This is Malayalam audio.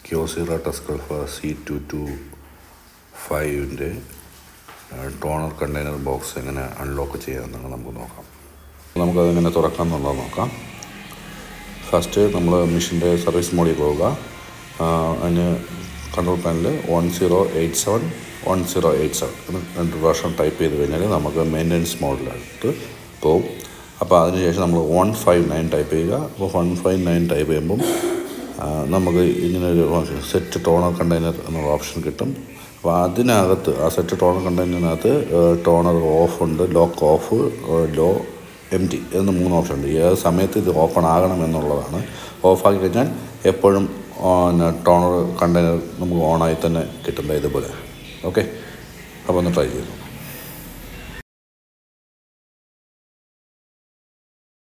ക്യോസിറ ടസ്കൽഫ സി ടു ടു ഫൈവിൻ്റെ ടോണർ കണ്ടെയ്നർ ബോക്സ് എങ്ങനെ അൺലോക്ക് ചെയ്യാമെന്നാണ് നമുക്ക് നോക്കാം നമുക്കതെങ്ങനെ തുറക്കാമെന്നുള്ളത് നോക്കാം ഫസ്റ്റ് നമ്മൾ മെഷീൻ്റെ സർവീസ് മോഡിൽ പോവുക ആ, അതിന് control panel one zero eight seven one zero eight seven എന്ന് രണ്ട് പ്രാവശ്യം ടൈപ്പ് ചെയ്ത് കഴിഞ്ഞാൽ നമുക്ക് മെയിൻ്റനൻസ് മോഡിലായിട്ട് പോകും അപ്പോൾ അതിനുശേഷം നമ്മൾ വൺ ഫൈവ് നയൻ ടൈപ്പ് ചെയ്യുക അപ്പോൾ വൺ ഫൈവ് നയൻ ടൈപ്പ് ചെയ്യുമ്പം ആ, നമുക്ക് ഇങ്ങനെ ഒരു സെറ്റ് ടോണർ കണ്ടെയ്നർ എന്നുള്ള ഓപ്ഷൻ കിട്ടും അപ്പോൾ അതിനകത്ത് ആ സെറ്റ് ടോണർ കണ്ടെയ്നറിനകത്ത് ടോണർ ഓഫ് ഉണ്ട് lock off low M T എന്ന് മൂന്ന് ഓപ്ഷൻ ഉണ്ട് ഏത് സമയത്ത് ഇത് ഓപ്പൺ ആകണം എന്നുള്ളതാണ് ഓഫാക്കി കഴിഞ്ഞാൽ എപ്പോഴും ടോണർ കണ്ടെയ്നർ നമുക്ക് ഓണായി തന്നെ കിട്ടുന്നത് ഇതുപോലെ ഓക്കെ അപ്പോൾ ഒന്ന് ട്രൈ ചെയ്തു